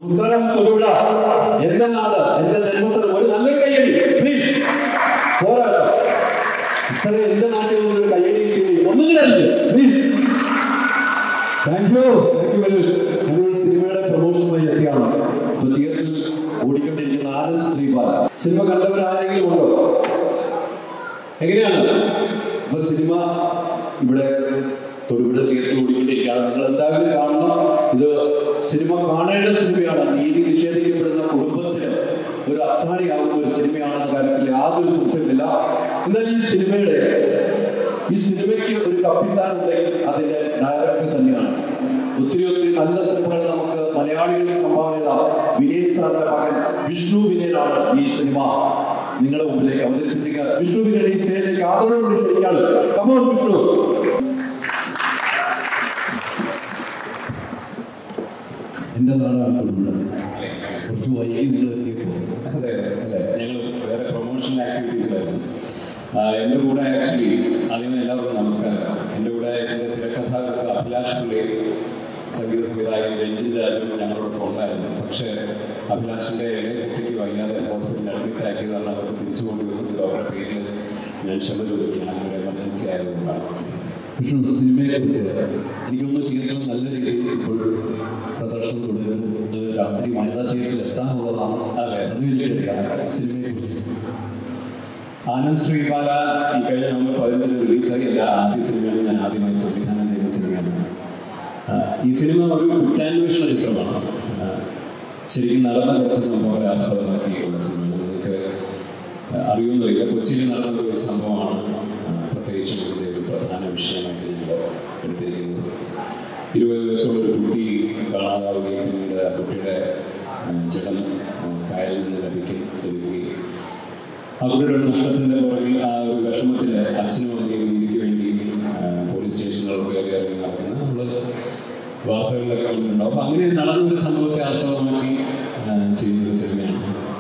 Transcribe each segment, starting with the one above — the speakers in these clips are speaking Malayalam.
നമസ്കാരം തൊടുപുഴ എന്റെ നാട് എന്റെ ജന്മസ്ഥലം ഒരു നല്ലൊരു കയ്യടി പ്ലീസ് പോരാട്ടോ ഇത്ര എന്റെ നാട്ടിൽ നിന്നൊരു കയ്യടി കിട്ടി ഒന്നും കൂടെ please thank you thank you very ഞങ്ങൾ സിനിമയുടെ പ്രൊമോഷനുമായി എത്തിയാണ് ഇപ്പൊ തിയേറ്ററിൽ ഓടിക്കൊണ്ടിരിക്കുന്ന ആനന്ദ് ശ്രീപാല സിനിമ കണ്ടവർ ആരെങ്കിലും ഉണ്ടോ എങ്ങനെയാണ് ഇപ്പൊ സിനിമ ഇവിടെ തൊടുപുഴ തിയേറ്ററിൽ ഓടിക്കൊണ്ടിരിക്കുകയാണ് നിങ്ങൾ എന്തായാലും കാണണം ഇത് സിനിമ കാണേണ്ട സിനിമയാണ് നീതി നിഷേധിക്കപ്പെടുന്ന കുടുംബത്തിന് ഒരു അത്താണിയാകുന്ന ഒരു സിനിമയാണെന്ന കാര്യത്തിൽ യാതൊരു സംശയമില്ല എന്നാൽ ഈ സിനിമയുടെ ഈ സിനിമയ്ക്ക് ഒരു കപ്പിത്താൻ ഉണ്ടെങ്കിൽ അതിന്റെ ഡയറക്ടർ തന്നെയാണ് ഒത്തിരി ഒത്തിരി നല്ല സിനിമകൾ നമുക്ക് മലയാളികൾക്ക് സംഭാവന ചെയ്ത വിനയൻ സാറിന്റെ മകൻ വിഷ്ണു വിനയനാണ് ഈ സിനിമ നിങ്ങളുടെ മുമ്പിലേക്ക് അവതരിപ്പിക്കുക വിഷ്ണു വിനയൻ ഈ സ്റ്റേജിലേക്ക് ആദരവോട് ക്ഷണിക്കാണ് കമോൺ വിഷ്ണു എന്റെ നാടാണ് തൊടുപുഴ കുറച്ച് വൈകി നിങ്ങൾ എത്തിയപ്പോൾ അതെ അതെ ഞങ്ങൾ വേറെ പ്രൊമോഷൻ ആക്ടിവിറ്റീസിലായിരുന്നു എൻ്റെ കൂടെ ആക്ച്വലി ആദ്യമേ എല്ലാവർക്കും നമസ്കാരം എൻ്റെ കൂടെ എൻ്റെ തിരക്കഥാകൃത്ത് അഭിലാഷ് പിള്ളി സംഗീത സംവിധായകൻ രഞ്ജിൻ രാജും ഞങ്ങളോടൊപ്പം ഉണ്ടായിരുന്നു പക്ഷേ അഭിലാഷിൻ്റെ കുട്ടിക്ക് വയ്യാതെ ഹോസ്പിറ്റലിൽ അഡ്മിറ്റ് ആക്കിയത് കാരണം അവർക്ക് തിരിച്ചു കൊണ്ടുവരുന്നത് അവരുടെ പേരിൽ ഞാൻ ക്ഷമ ചോദിക്കുകയാണ് അങ്ങനെ ഒരു എമർജൻസി ആയതുകൊണ്ടാണ് വിഷ്ണു സിനിമയെ കുറിച്ച് എനിക്കൊന്ന് തിയേറ്ററിൽ നല്ല രീതിയിൽ ഇപ്പോൾ പ്രദർശനം തുടരുന്നു ഇത് രാത്രി വനിതാ തിയേറ്ററിൽ എത്താനുള്ളതാണ് അതെ. അത് എനിക്കറിയാം സിനിമയെ കുറിച്ച് ആനന്ദ് ശ്രീപാല ഈ കഴിഞ്ഞ നവംബർ പതിനഞ്ചിന് റിലീസായി എല്ലാ ആദ്യ സിനിമകളും ഞാൻ ആദ്യമായി സംവിധാനം ചെയ്ത സിനിമയാണ് ആ, ഈ സിനിമ ഒരു കുറ്റാന്വേഷണ ചിത്രമാണ് ആ, ശരിക്കും നടന്ന കുറച്ച് സംഭവങ്ങളെ ആസ്പദമാക്കിയുള്ള സിനിമയാണ് നിങ്ങൾക്ക് അറിയുന്നില്ല കൊച്ചിയിൽ നടന്ന ഒരു സംഭവമാണ് ആ, പ്രത്യേകിച്ചും ഇതിൻ്റെ ഒരു പ്രധാന വിഷയമായിട്ട് ഞങ്ങൾ എടുത്തിരിക്കുന്നത് ഇരുപത് വയസ്സുള്ള ഒരു കുട്ടി കാണാതാവുകയും പിന്നീട് ആ കുട്ടിയുടെ ആ, ജഡം ആ, കായലിൽ നിന്ന് ലഭിക്കും ലഭിക്കുകയും അവരുടെ ഒരു നഷ്ടത്തിന്റെ പുറകിൽ ആ ഒരു വിഷമത്തിൽ അച്ഛനും അമ്മയും നീതിക്ക് വേണ്ടി ആ, പോലീസ് സ്റ്റേഷനുകൾ കയറി ഇറങ്ങി നടക്കുന്ന നമ്മൾ വാർത്തകളിലൊക്കെ കണ്ടിട്ടുണ്ടാവും അപ്പം അങ്ങനെ നടന്ന ഒരു സംഭവത്തെ ആസ്പദമാക്കി ആ, ചെയ്യുന്നൊരു സിനിമയാണ്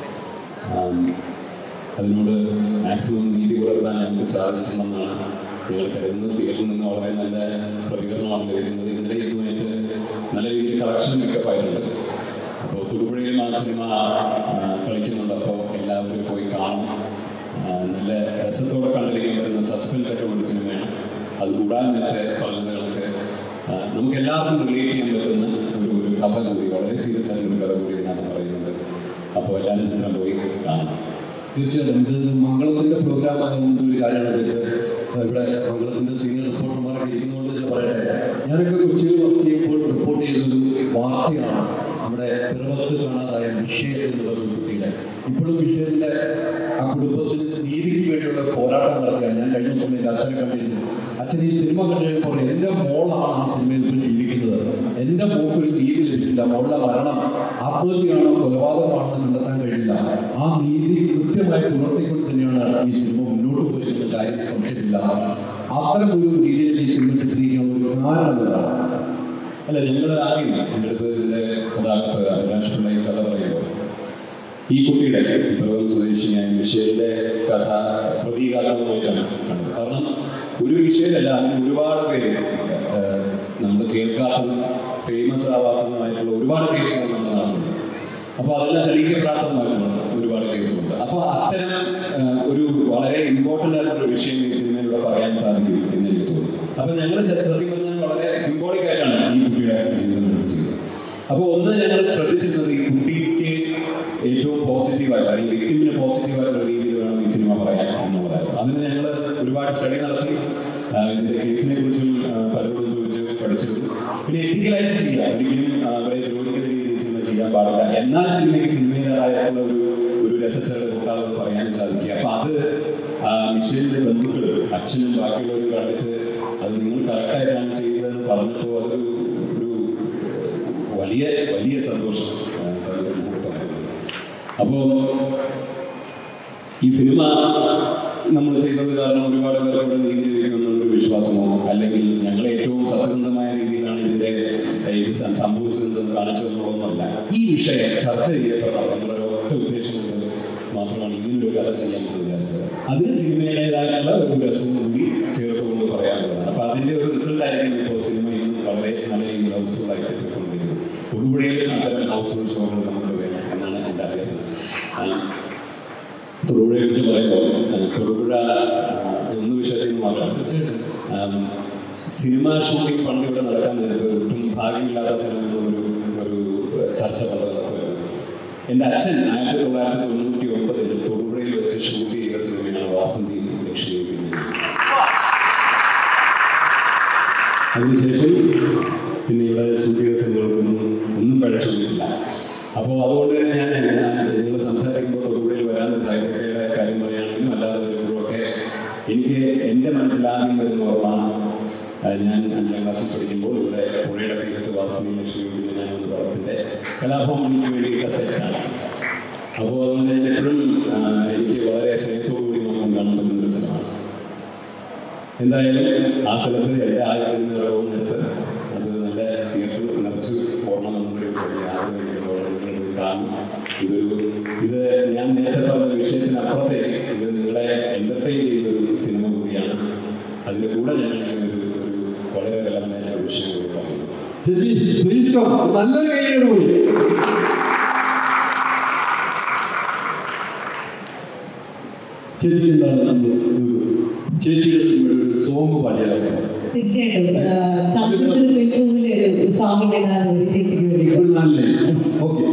ആം, അതിനോട് മാക്സിമം നീതി പുലർത്താൻ ഞങ്ങൾക്ക് സാധിച്ചിട്ടുണ്ടെന്നാണ് ഞങ്ങൾ കരുതുന്നത് തിയേറ്ററിൽ നിന്ന് വളരെ നല്ല പ്രതികരണമാണ് ലഭിക്കുന്നത് ഇന്നലെ ഇതുമായിട്ട് നല്ല രീതിയിൽ കളക്ഷൻ പിക്കപ്പ് ആയിട്ടുണ്ട് അപ്പോൾ തൊടുപുഴയിലും ആ സിനിമ ആ, കളിക്കുന്നുണ്ട് അപ്പോൾ എല്ലാവരും പോയി കാണും ആ, നല്ല രസത്തോടെ കണ്ടിരിക്കാൻ പറ്റുന്ന സസ്പെൻസ് ഒക്കെ ഒരു സിനിമയാണ് അത് കൂടാതെ നേരത്തെ പറഞ്ഞത് കണക്ക് ആ, നമുക്ക് എല്ലാവർക്കും റിലേറ്റ് ചെയ്യാൻ പറ്റുന്ന ഒരു ഒരു കഥ കൂടി വളരെ സീരിയസ് ആയിട്ടുള്ള ഒരു കഥ കൂടി ഇതിനകത്ത് പറയുന്നുണ്ട് അപ്പോൾ എല്ലാവരും ചിത്രം പോയി കാണാം തീർച്ചയായിട്ടും ഇത് മംഗളത്തിന്റെ പ്രോഗ്രാം ആയതുകൊണ്ട് ഒരു കാര്യമാണ് ഇത് ഇവിടെ മംഗളത്തിന്റെ സീനിയർ റിപ്പോർട്ടർമാരൊക്കെ ഇരിക്കുന്നതുകൊണ്ട് ഞാൻ പറയട്ടെ ഞാനൊക്കെ കൊച്ചിയിൽ വർക്ക് ചെയ്യുമ്പോൾ റിപ്പോർട്ട് ചെയ്തൊരു വാർത്തയാണ് നമ്മുടെ പിറവത്ത് കാണാതായ വിഷയം എന്ന് പറഞ്ഞ കുട്ടിയുടെ ഇപ്പോഴും വിഷയത്തിന്റെ ആ കുടുംബത്തിന് നീതിക്ക് വേണ്ടിയുള്ള പോരാട്ടം നടത്തുകയാണ് ഞാൻ കഴിഞ്ഞ ദിവസം എൻ്റെ അച്ഛനെ കണ്ടിരുന്നു അച്ഛൻ ഈ സിനിമ കണ്ടു കഴിഞ്ഞപ്പോൾ എൻ്റെ മോളാണ് ആ സിനിമയിൽ ഇപ്പോൾ ജീവിക്കുന്നത് എൻ്റെ മോക്കൊരു നീതി ലഭിക്കില്ല മോളുടെ മരണം ആത്മഹത്യയാണോ കൊലപാതകമാണോ എന്ന് കണ്ടെത്താൻ കഴിയില്ല ആ നീതി കൃത്യമായി പുലർത്തിക്കൊണ്ട് തന്നെയാണ് ഈ സിനിമ മുന്നോട്ട് പോയിരിക്കുന്ന കാര്യം സംശയമില്ല അത്തരം ഒരു രീതിയിൽ ഈ സിനിമ ചിത്രീകരിക്കാനുള്ള ഒരു കാരണം എന്താണ് അല്ല ഞങ്ങൾ ആദ്യം എൻ്റെ അടുത്ത് ഇതിൻ്റെ കഥാകൃത്ത് അഭിലാഷ് പിള്ള ഈ കഥ പറയുമ്പോൾ ഈ കുട്ടിയുടെ പിറവം സ്വദേശിയായ മിഷേലിൻ്റെ കഥ പ്രതീകാത്മകമായിട്ടാണ് കണ്ടത് കാരണം ഒരു വിഷയമല്ല അങ്ങനെ ഒരുപാട് പേര് നമ്മൾ കേൾക്കാത്തതും ഫേമസ് ആവാത്തതുമായിട്ടുള്ള ഒരുപാട് കേസുകൾ നമ്മുടെ നാട്ടിലുണ്ട് അപ്പോൾ അതെല്ലാം തെളിയിക്കപ്പെടാത്തതുമായിട്ടുള്ള ഒരുപാട് കേസുകളുണ്ട് അപ്പോൾ അത്തരം ആ, ഒരു വളരെ ഇമ്പോർട്ടൻ്റ് ആയിട്ടുള്ള വിഷയം ഈ സിനിമയിലൂടെ പറയാൻ സാധിക്കും എന്ന് എനിക്ക് തോന്നുന്നു അപ്പോൾ ഞങ്ങൾ സത്യം പറഞ്ഞാൽ വളരെ സിംബോളിക് ആയിട്ടാണ് ഈ കുട്ടിയുടെ ജീവിതം എടുത്ത് ചെയ്തത് അപ്പോൾ ഒന്ന് ഞങ്ങൾ ശ്രദ്ധിച്ചിരുന്നത് ഈ കുട്ടിക്ക് ഏറ്റവും പോസിറ്റീവായിട്ട് അല്ലെങ്കിൽ വ്യക്തിമിന് പോസിറ്റീവായിട്ടുള്ള രീതിയിൽ വേണം ഈ സിനിമ പറയാൻ എന്നുള്ളതായിരുന്നു അതിന് ഞങ്ങൾ ഒരുപാട് സ്റ്റഡി നടത്തി ആ, ഇതിന്റെ കേസിനെ കുറിച്ചും ആ, പലരോടും ചോദിച്ച് പഠിച്ചിരുന്നു പിന്നെ എത്തിക്കലായിട്ട് ചെയ്യാം ഒരിക്കലും ആ, അവരെ ദ്രോഹിക്കുന്ന രീതിയിൽ സിനിമ ചെയ്യാൻ പാടില്ല എന്നാൽ സിനിമയ്ക്ക് സിനിമയിലായിട്ടുള്ള ഒരു ഒരു രസച്ചേർന്ന് കൂട്ടാതെ പറയാൻ സാധിക്കുക അപ്പൊ അത് ആ, മിഷേലിന്റെ ബന്ധുക്കൾ അച്ഛനും ബാക്കിയുള്ളവരും കണ്ടിട്ട് അത് നിങ്ങൾ കറക്റ്റായിട്ടാണ് ചെയ്തതെന്ന് പറഞ്ഞപ്പോൾ അതൊരു ഒരു വലിയ വലിയ സന്തോഷം ആ, തരുന്ന ഒരു മുഹൂർത്തമായിരുന്നു അപ്പോൾ ഈ സിനിമ നമ്മൾ ചെയ്തത് കാരണം ഒരുപാട് പേർക്കൂടെ നീതി ലഭിക്കുമെന്നുള്ളൊരു വിശ്വാസമോ അല്ലെങ്കിൽ ഞങ്ങൾ ഏറ്റവും സത്യസന്ധമായ രീതിയിലാണ് ഇതിന്റെ ഏഹ്, ഇത് സം- സംഭവിച്ചതെന്ന് കാണിച്ചതെന്നുള്ളതൊന്നുമല്ല ഈ വിഷയം ചർച്ച ചെയ്യപ്പെടണം എന്നുള്ള ഒറ്റ ഉദ്ദേശം കൊണ്ട് മാത്രമാണ് ഇങ്ങനൊരു കഥ ചെയ്യാമെന്ന് വിചാരിച്ചത് അതിന് സിനിമയുടേതായിട്ടുള്ള ഒരു രസവും കൂടി ചേർത്തുകൊണ്ട് പറയാനുള്ളതാണ് അപ്പൊ അതിന്റെ ഒരു റിസൾട്ട് ആയിരിക്കും ഇപ്പോൾ സിനിമ ഇന്ന് വളരെ നല്ല രീതിയിൽ ഹൗസ്ഫുൾ ആയിട്ട് പോയിക്കൊണ്ടിരിക്കുന്നത് തൊടുപുഴയിൽ അത്തരം ഹൗസ് ഷോകൾ നമുക്ക് വേണം എന്നാണ് എൻ്റെ അഭ്യർത്ഥന ആ, തൊടുപുഴയെ കുറിച്ച് പറയുമ്പോൾ ആ, തൊടുപുഴ ആ, ഒന്ന് വിഷയത്തിൽ നിന്ന് മാത്രം ആം, സിനിമ ഷൂട്ടിംഗ് പണ്ട് ഇവിടെ നടക്കാൻ നേരത്ത് ഒട്ടും ഭാഗ്യമില്ലാത്ത സിനിമ എന്നൊരു ഒരു ചർച്ച പത്രത്തിലായിരുന്നു എൻ്റെ അച്ഛൻ ആയിരത്തി തൊള്ളായിരത്തി തൊണ്ണൂറ്റി ഒമ്പതിൽ തൊടുപുഴയിൽ വെച്ച് ഷൂട്ട് ചെയ്ത സിനിമയാണ് വാസന്തി ലക്ഷ്മി പിന്നെ അതിനുശേഷം പിന്നെ ഇവിടെ ഷൂട്ട് ചെയ്ത സിനിമകൾക്കൊന്നും ഒന്നും പഴച്ചൊന്നുമില്ല അപ്പോൾ അതുകൊണ്ട് തന്നെ ഞാൻ നിങ്ങൾ സംസാരിക്കുമ്പോൾ തൊടുപുഴയിൽ വരാൻ ഭയങ്കരയുടെ കാര്യം പറയുകയാണെങ്കിലും അല്ലാതെ വരുമ്പോഴൊക്കെ എനിക്ക് എൻ്റെ മനസ്സിലാദ്യം വരുന്ന ഓർമ്മ ആ, ഞാൻ അഞ്ചാം ക്ലാസ്സിൽ പഠിക്കുമ്പോൾ ഇവിടെ പുഴയുടെ തീരത്ത് വാസനി ലക്ഷ്മി പിന്നെ ഞാൻ ഒന്ന് പടത്തിൻ്റെ കലാഭവനിക്ക് വേണ്ടിയിട്ടുള്ള സെറ്റാണ് അപ്പോൾ അതുകൊണ്ട് ഞാൻ എപ്പോഴും ആ, എനിക്ക് വളരെ സ്നേഹത്തോടു കൂടി നോക്കാൻ കാണാൻ പറ്റുന്ന ഒരു സ്ഥലമാണ് എന്തായാലും ആ സ്ഥലത്ത് എൻ്റെ ആ സിനിമ ഇറങ്ങുന്നിടത്ത് അത് നല്ല തിയേറ്ററിൽ നിറച്ച് ഓർമ്മ നമ്മുടെ ആഗ്രഹിക്കുന്നു കാണും ഇതൊരു ഇത് ഞാൻ നേരത്തെ പറഞ്ഞ വിഷയത്തിനപ്പുറത്തേക്ക് ഇത് നിങ്ങളെ എൻ്റർടൈൻ ചെയ്തൊരു സിനിമ കൂടിയാണ് അതിൻ്റെ കൂടെ ഞാൻ ഒരു ഒരു വളരെ കലമായ ഒരു വിഷയം കൂടി പറയുന്നു ചേച്ചി പ്ലീസ് കം നല്ലൊരു കൈയ്യോട് പോയി ചേച്ചി എന്താണ് ഒരു ചേച്ചിയുടെ സിനിമയുടെ ഒരു സോങ് പാടിയാലോ തീർച്ചയായിട്ടും കാഞ്ചൂർ പെൺപൂവിലെ ഒരു സോങ്ങിന്റെ ഒരു ചേച്ചിക്ക് വേണ്ടി ഒരു നല്ല ഓക്കെ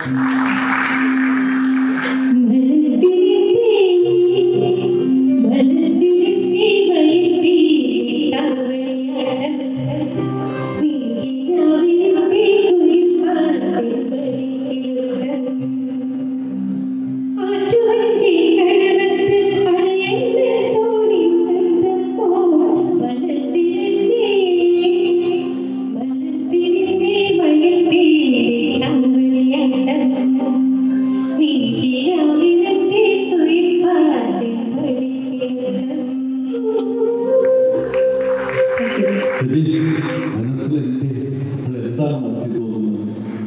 ചേച്ചി മനസ്സിലെന്തേ ഇപ്പോൾ എന്താണ് മനസ്സിൽ തോന്നുന്നത്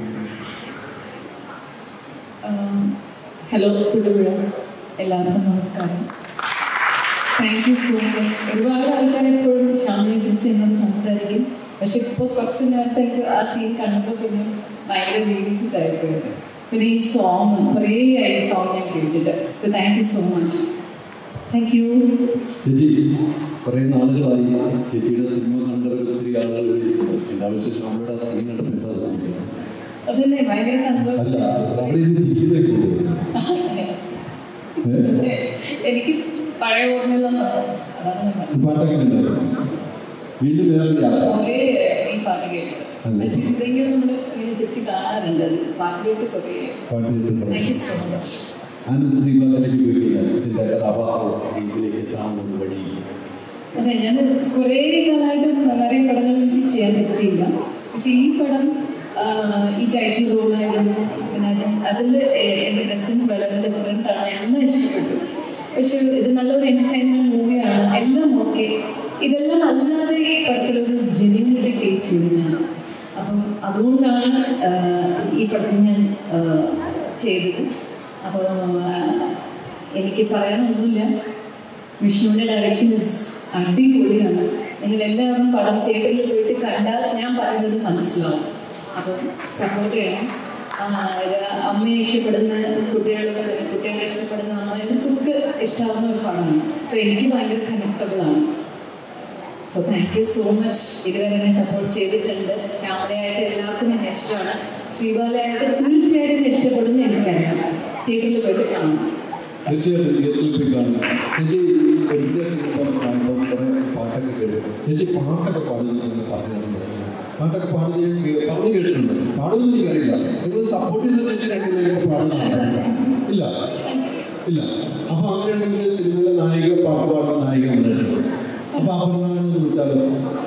ഹലോ തൊടുപുഴ എല്ലാവർക്കും നമസ്കാരം താങ്ക് യു സോ മച്ച് ഒരുപാട് ആൾക്കാർ എപ്പോഴും ഷാമിനെ കുറിച്ച് എന്നോട് സംസാരിക്കും പക്ഷെ ഇപ്പോൾ കുറച്ച് നേരത്തേക്ക് ആ സീൻ കണ്ടപ്പോൾ പിന്നെ ഭയങ്കര റീൽസിറ്റ് ആയിപ്പോയത് പിന്നെ ഈ സോങ് കുറേ ആയി സോങ് ഞാൻ കേട്ടിട്ട് so thank you so much thank you ചേച്ചി കുറേ നാളുകളായി ചേച്ചിയുടെ സിനിമ കണ്ടവർ ഒത്തിരി ആളുകൾ വിളിക്കുന്നു എന്താ വെച്ചാൽ നമ്മുടെ ആ സീൻ കണ്ടപ്പോൾ എന്താ തോന്നിയത് അതന്നെ ഭയങ്കര സന്തോഷം അല്ല അവിടെ ഇരുന്ന് ചിരിക്കുന്നതൊക്കെ എനിക്ക് പഴയ ഓർമ്മയെല്ലാം വന്നു. അതാണ് ഞാൻ പറഞ്ഞത് പാട്ടൊക്കെ ഉണ്ടായിരുന്നു വീണ്ടും വേറെ യാത്ര കുറേ ഈ പാട്ട് കേട്ടത് അല്ലേ? ഇതെങ്കിലും നമ്മൾ തിരിച്ച് കാണാറുണ്ട് അത് പാട്ട് കേട്ട് കുറേ പാട്ട് കേട്ടിട്ടുണ്ട് thank you so much Anand ശ്രീബലത്തിലേക്ക് പോയിട്ടില്ല ഇതിന്റെ കഥാപാത്രം രീതിയിലേക്ക് എത്താവുന്ന വഴി അതെ ഞാൻ കുറേ കാലമായിട്ട് നിറയെ പടങ്ങൾ എനിക്ക് ചെയ്യാൻ പറ്റിയില്ല പക്ഷെ ഈ പടം ആ, ഈ ടൈറ്റിൽ റോളായിരുന്നു പിന്നെ അത് അതിൽ എൻ്റെ പ്രസൻസ് വളരെ ഡിഫറെൻ്റ് ആണ് എല്ലാം ഇഷ്ടപ്പെട്ടു പക്ഷെ ഇത് നല്ലൊരു എൻ്റർടൈൻമെൻറ്റ് മൂവിയാണ് എല്ലാം ഓക്കെ ഇതെല്ലാം അല്ലാതെ ഈ പടത്തിലൊരു ജെന്യൂനിറ്റി ഫീൽ ചെയ്തു ഞാൻ അപ്പം അതുകൊണ്ടാണ് ആ, ഈ പടത്തിൽ ഞാൻ ആ, ചെയ്തത് അപ്പോൾ എനിക്ക് പറയാനൊന്നുമില്ല വിഷ്ണുവിൻ്റെ ഡയറക്ഷൻ ഇസ് അടിപൊളിയാണ് നിങ്ങൾ എല്ലാവരും പടം തിയേറ്ററിൽ പോയിട്ട് കണ്ടാൽ ഞാൻ പറയുന്നത് മനസ്സിലാവും അപ്പം സപ്പോർട്ട് ചെയ്യണം ആ, ഇത് അമ്മയെ ഇഷ്ടപ്പെടുന്ന കുട്ടികളൊക്കെ തന്നെ കുട്ടികളെ ഇഷ്ടപ്പെടുന്ന അമ്മ ഇതൊക്കെ ഇഷ്ടമാവുന്ന ഒരു പടമാണ് സോ എനിക്ക് ഭയങ്കര കണക്റ്റബിൾ ആണ് so thank you so much ഇതുവരെ എന്നെ സപ്പോർട്ട് ചെയ്തിട്ടുണ്ട് ശ്യാമളയായിട്ട് എല്ലാവർക്കും എന്നെ ഇഷ്ടമാണ് ശ്രീബാലയായിട്ട് തീർച്ചയായിട്ടും എന്നെ ഇഷ്ടപ്പെടുന്ന എനിക്കറിയാം തിയേറ്ററിൽ പോയിട്ട് കാണണം തീർച്ചയായിട്ടും തിയേറ്ററിൽ പോയി കാണും ചേച്ചി വെറുതെ ഇപ്പം കാണുമ്പോൾ കുറേ പാട്ടൊക്കെ കേട്ടു ചേച്ചി പാട്ടൊക്കെ പാടുന്നു പറഞ്ഞു പാട്ടൊക്കെ പാടുന്നത് ഞാൻ കേ- പറഞ്ഞു കേട്ടിട്ടുണ്ട് പാടുന്നത് എനിക്കറിയില്ല നിങ്ങൾ സപ്പോർട്ട് ചെയ്ത ചേച്ചി രണ്ടുപേരും പാടുന്നുണ്ട് ഇല്ല ഇല്ല അപ്പൊ അങ്ങനെയാണെങ്കിൽ സിനിമയിലെ നായിക പാട്ട് പാടുന്ന നായിക വന്നിട്ടുണ്ട് അപ്പൊ അപർണ എന്ന് വിളിച്ചാലോ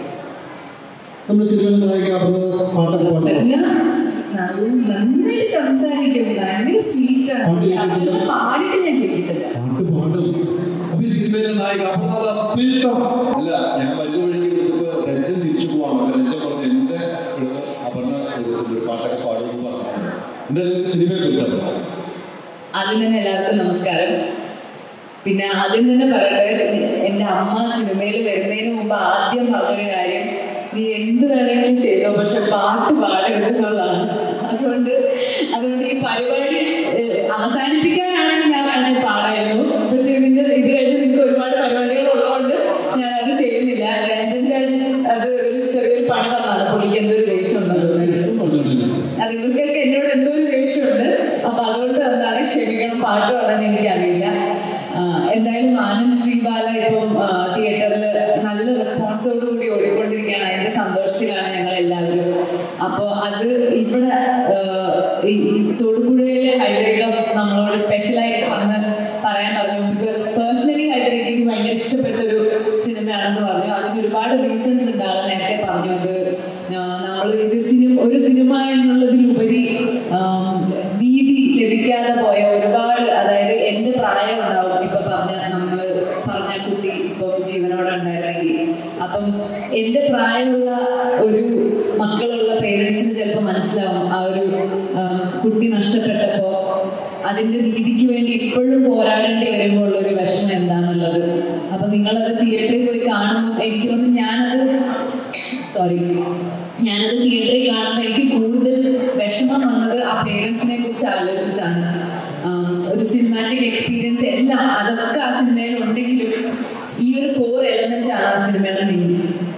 നമ്മുടെ സിനിമയിലെ നായിക അപർണ പാട്ടൊക്കെ പാടുന്നു പിന്നെ നല്ല നന്നായിട്ട് സംസാരിക്കും ഭയങ്കര സ്വീറ്റാണ് അതൊന്നും പാടിയിട്ട് ഞാൻ കേട്ടിട്ടില്ല പാട്ട് പാടും അപ്പൊ ഈ സിനിമയിലെ നായിക അപർണദാസ് please come. അല്ല ഞാൻ വരുന്ന വഴിക്ക് വിളിച്ചപ്പോ രഞ്ജൻ തിരിച്ചു പോവാണ് അപ്പൊ രഞ്ജൻ പറഞ്ഞു എന്റെ ഇവിടെ അപർണ ഒരു ഒരു പാട്ടൊക്കെ പാടുമെന്ന് പറഞ്ഞിട്ടുണ്ട് എന്തായാലും സിനിമയെ കുറിച്ചല്ല ആദ്യം തന്നെ എല്ലാവർക്കും നമസ്കാരം പിന്നെ ആദ്യം തന്നെ പറയട്ടെ എൻ്റെ അമ്മ സിനിമയിൽ വരുന്നതിന് മുമ്പ് ആദ്യം പറഞ്ഞൊരു കാര്യം നീ എന്ത് വേണമെങ്കിലും ചെയ്തോ പക്ഷെ പാട്ട് പാടരുത് എന്നുള്ളതാണ് അതുകൊണ്ട് അതുകൊണ്ട് ഈ പരിപാടി ഏഹ്, അവസാനിപ്പിക്കാനാണെങ്കിൽ ഞാൻ വേണമെങ്കിൽ പാടായിരുന്നു പക്ഷെ ഇതിന്റെ ഇത് കഴിഞ്ഞ് നിങ്ങൾക്ക് ഒരുപാട് പരിപാടികൾ ഉള്ളതുകൊണ്ട് ഞാൻ അത് ചെയ്യുന്നില്ല രഞ്ജൻ ചേട്ടൻ അത് ഒരു ചെറിയൊരു പണി തന്നാണ് പുള്ളിക്ക് എന്തൊരു ദേഷ്യം ഉണ്ടെന്ന് അത് ഇവർക്കൊക്കെ എന്നോട് എന്തോ ഒരു ദേഷ്യമുണ്ട് അപ്പൊ അതുകൊണ്ട് എന്താണ് ക്ഷമിക്കണം പാട്ട് പാടാൻ എനിക്കറിയില്ല ആ, എന്തായാലും ആനന്ദ് ശ്രീബാല ഇപ്പം തിയേറ്ററിൽ നല്ല റെസ്പോൺസോടുകൂടി ഓടിക്കൊണ്ടിരിക്കുകയാണ് അതിന്റെ സന്തോഷത്തിലാണ് ഞങ്ങൾ എല്ലാവരും അപ്പോൾ അത് ഇവിടെ ആ, ഈ ഈ തൊടുപുഴയിലെ ഹൈഡ്രേറ്റം നമ്മളോട് സ്പെഷ്യലായിട്ട് വന്ന് പറയാൻ പറഞ്ഞു ബിക്കോസ് പേഴ്സണലി ഹൈഡ്രേറ്റ് എനിക്ക് ഭയങ്കര ഇഷ്ടപ്പെട്ട ഒരു സിനിമയാണെന്ന് പറഞ്ഞു അതിന് ഒരുപാട് റീസൺസ് ഉണ്ട് ആളെ നേരത്തെ പറഞ്ഞു അത് നമ്മൾ ഇത് സിനിമ ഒരു സിനിമ എന്നുള്ളതിലുപരി ആം, നീതി ലഭിക്കാതെ പോയ ഒരുപാട് അതായത് എന്റെ പ്രായം ഉണ്ടാവും ഇപ്പൊ പറഞ്ഞ നമ്മള് പറഞ്ഞ കുട്ടി ഇപ്പം ജീവനോടെ ഉണ്ടായിരുന്നെങ്കിൽ അപ്പം എന്റെ പ്രായമുള്ള ഒരു മക്കളുള്ള പേരൻസിന് ചിലപ്പോൾ മനസ്സിലാവും ആ ഒരു ആം, കുട്ടി നഷ്ടപ്പെട്ടപ്പോ അതിന്റെ നീതിക്ക് വേണ്ടി ഇപ്പോഴും പോരാടേണ്ടി വരുമ്പോൾ ഉള്ള ഒരു വിഷമം എന്താണെന്നുള്ളത് അപ്പൊ നിങ്ങളത് തിയേറ്ററിൽ പോയി കാണുമ്പോൾ എനിക്ക് തോന്നുന്നു ഞാനത് സോറി ഞാനത് തിയേറ്ററിൽ കാണുമ്പോൾ എനിക്ക് കൂടുതൽ വിഷമം വന്നത് ആ പേരൻസിനെ കുറിച്ച് ആലോചിച്ചാണ് ആം, ഒരു സിനിമാറ്റിക് എക്സ്പീരിയൻസ് എല്ലാം അതൊക്കെ ആ സിനിമയിൽ ഉണ്ടെങ്കിലും ഈ ഒരു കോർ എലമെന്റ് ആണ് ആ സിനിമയുടെ മെയിൻ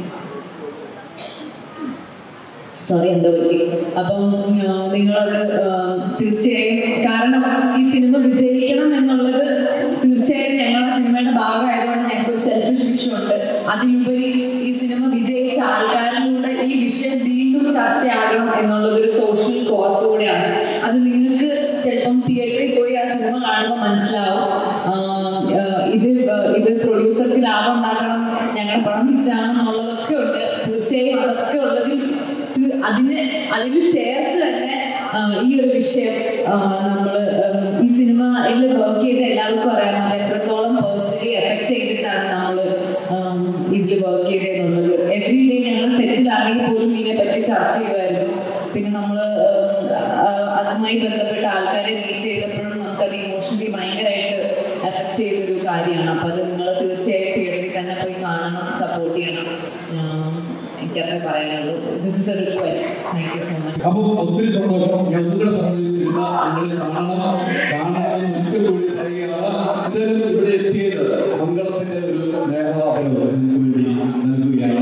സോറി എന്തോ പറ്റി അപ്പം ആ, നിങ്ങളത് ആ, തീർച്ചയായും കാരണം ഈ സിനിമ വിജയിക്കണം എന്നുള്ളത് തീർച്ചയായും ഞങ്ങൾ ആ സിനിമയുടെ ഭാഗമായതുകൊണ്ട് ഞങ്ങൾക്ക് ഒരു സെൽഫിഷ് വിഷയമുണ്ട് അതിലുപരി ഈ സിനിമ വിജയിച്ച ആൾക്കാരിലൂടെ ഈ വിഷയം വീണ്ടും ചർച്ചയാകണം എന്നുള്ളത് ഒരു സോഷ്യൽ കോസ് കൂടെയാണ് അത് നിങ്ങൾക്ക് ചിലപ്പം തിയേറ്ററിൽ പോയി ആ സിനിമ കാണുമ്പോൾ മനസ്സിലാവും ആ, ആ, ഇത് ആ, ഇത് പ്രൊഡ്യൂസർക്ക് ലാഭം ഉണ്ടാക്കണം ഞങ്ങളുടെ പണം ഹിറ്റാണ് എന്നുള്ളതൊക്കെ ഉണ്ട് തീർച്ചയായും അതൊക്കെ ഉള്ളതിൽ ഇത് അതിന് അതിൽ ചേർത്ത് തന്നെ ആ, ഈ ഒരു വിഷയം നമ്മൾ ഈ സിനിമയിൽ വർക്ക് ചെയ്ത എല്ലാവർക്കും അറിയാം അത് എത്രത്തോളം പേഴ്സണലി എഫക്ട് ചെയ്തിട്ടാണ് നമ്മൾ ഇതിൽ വർക്ക് ചെയ്തതെന്നുള്ളത് എവറി ഡേ ഞങ്ങൾ സെറ്റിലാണെങ്കിൽ പോലും ഇതിനെപ്പറ്റി ചർച്ച ചെയ്യുമായിരുന്നു പിന്നെ നമ്മൾ അതുമായി ബന്ധപ്പെട്ട ആൾക്കാരെ മീറ്റ് ചെയ്തപ്പോഴും നമുക്കത് ഇമോഷണലി ഭയങ്കരമായിട്ട് എഫക്ട് ചെയ്തൊരു കാര്യമാണ് അപ്പം അത് നിങ്ങൾ തീർച്ചയായും തിയേറ്ററിൽ തന്നെ പോയി കാണണം സപ്പോർട്ട് ചെയ്യണം ആം, എനിക്കത്ര പറയാനുള്ളൂ this is a request thank you so much അപ്പൊ ഒത്തിരി സന്തോഷം ഞാൻ ഒന്നുകൂടെ പറഞ്ഞു ഈ സിനിമ നിങ്ങൾ കാണണം കാണണമെന്ന് ഒരിക്കൽ കൂടി പറയുകയാണ് എന്തായാലും ഇവിടെ എത്തിയത് മംഗളത്തിന്റെ ഒരു സ്നേഹാപരം നിങ്ങൾക്ക് വേണ്ടി നൽകുകയാണ്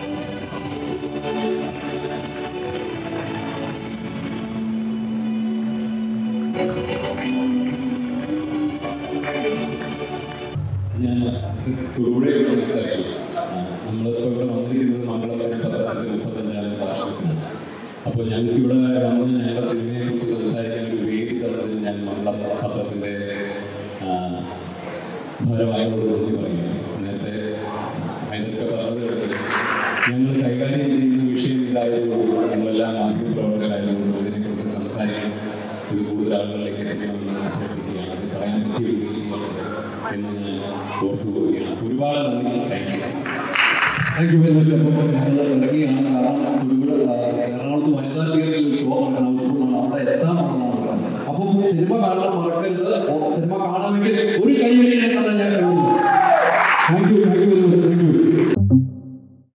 ഞാൻ തൊടുപുഴയെ കുറിച്ച് സംസാരിച്ചു നമ്മളിപ്പോൾ ഇവിടെ വന്നിരിക്കുന്നത് മംഗളത്തിന് പത്രത്തിൻ്റെ മുപ്പത്തഞ്ചാം വാർഷികത്തിലാണ് അപ്പോൾ ഞങ്ങൾക്ക് ഇവിടെ വന്ന് ഞങ്ങളുടെ സിനിമയെ കുറിച്ച് സംസാരിക്കാൻ ഒരു വേദി തന്നതിൽ ഞാൻ മംഗള പത്രത്തിൻ്റെ ഭാരവാഹികളോട് നന്ദി പറയുന്നു നേരത്തെ അതിനൊക്കെ പറഞ്ഞത് ഞങ്ങൾ കൈകാര്യം ചെയ്യുന്ന വിഷയം ഇതായതുകൊണ്ട് ഞങ്ങളെല്ലാം മാധ്യമപ്രവർത്തകരായതുകൊണ്ട് ഇതിനെക്കുറിച്ച് സംസാരിക്കണം ഇത് കൂടുതൽ ആളുകളിലേക്ക് എത്തിക്കണമെന്ന് അഭ്യർത്ഥിക്കുകയാണ് അത് പറയാൻ പറ്റിയ ഒരു വേദിയാണ് എന്ന് ഞാൻ ഓർത്തു പോവുകയാണ് അപ്പോൾ ഒരുപാട് നന്ദി thank you thank you very much അപ്പോൾ ഞങ്ങൾ ഇറങ്ങിയാണ് കാരണം തൊടുപുഴ ആ, എറണാകുളത്ത് വനിതാ തിയേറ്ററിൽ ഒരു ഷോ നടക്കാൻ ആവശ്യമാണ് അവിടെ എത്താമെന്നാണ് പറയുന്നത് അപ്പോൾ സിനിമ കാണാൻ മറക്കരുത് ഓ, സിനിമ കാണാമെങ്കിൽ ഒരു കൈ